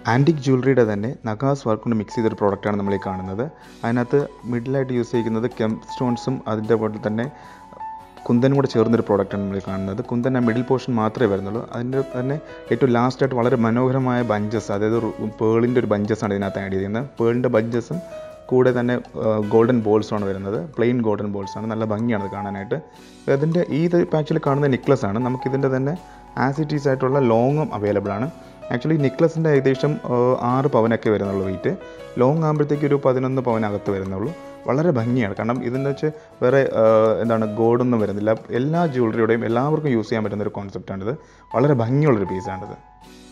antique ജ്വല്ലറിയുടെ തന്നെ നഗാസ് work കൊണ്ട് mix ചെയ്തൊരു പ്രോഡക്റ്റാണ് നമ്മൾ ഈ കാണുന്നത് അതിനകത്ത് മിഡിലായിട്ട് യൂസ് ചെയ്യുന്നത് കെം സ്റ്റോൺസും അതിൻ്റെ പോലെ തന്നെ കുന്തനും കൂടെ ചേർന്നൊരു പ്രോഡക്റ്റാണ് നമ്മൾ ഈ കാണുന്നത് കുന്തൻ ആ മിഡിൽ പോർഷൻ മാത്രമേ വരുന്നുള്ളൂ അതിൻ്റെ തന്നെ ഏറ്റവും ലാസ്റ്റായിട്ട് വളരെ മനോഹരമായ ബഞ്ചസ് അതായത് പേളിൻ്റെ ഒരു ബഞ്ചസാണ് ഇതിനകത്ത് ആഡ് ചെയ്യുന്നത് പേളിൻ്റെ ബഞ്ചസും കൂടെ തന്നെ ഗോൾഡൻ ബോൾസാണ് വരുന്നത് പ്ലെയിൻ ഗോൾഡൻ ബോൾസാണ് നല്ല ഭംഗിയാണ് ഇത് കാണാനായിട്ട് ഇതിൻ്റെ ഈ ഇത് ആക്ച്വലി കാണുന്ന നെക്ലസ് ആണ് നമുക്കിതിൻ്റെ തന്നെ ആസിറ്റീസ് ആയിട്ടുള്ള ലോങ്ങും അവൈലബിൾ ആണ് ആക്ച്വലി നെക്ലസിൻ്റെ ഏകദേശം ഏഹ്, ആറ് പവനൊക്കെ വരുന്നുള്ളൂ വെയിറ്റ് ലോങ് ആകുമ്പോഴത്തേക്ക് ഒരു പതിനൊന്ന് പവനകത്ത് വരുന്നുള്ളൂ വളരെ ഭംഗിയാണ് കാരണം ഇതെന്ന് വെച്ച് വേറെ ഏഹ്, എന്താണ് ഗോൾഡൊന്നും വരുന്നില്ല എല്ലാ ജ്വല്ലറിയുടെയും എല്ലാവർക്കും യൂസ് ചെയ്യാൻ പറ്റുന്ന ഒരു കോൺസെപ്റ്റാണിത് വളരെ ഭംഗിയുള്ളൊരു പീസാണിത്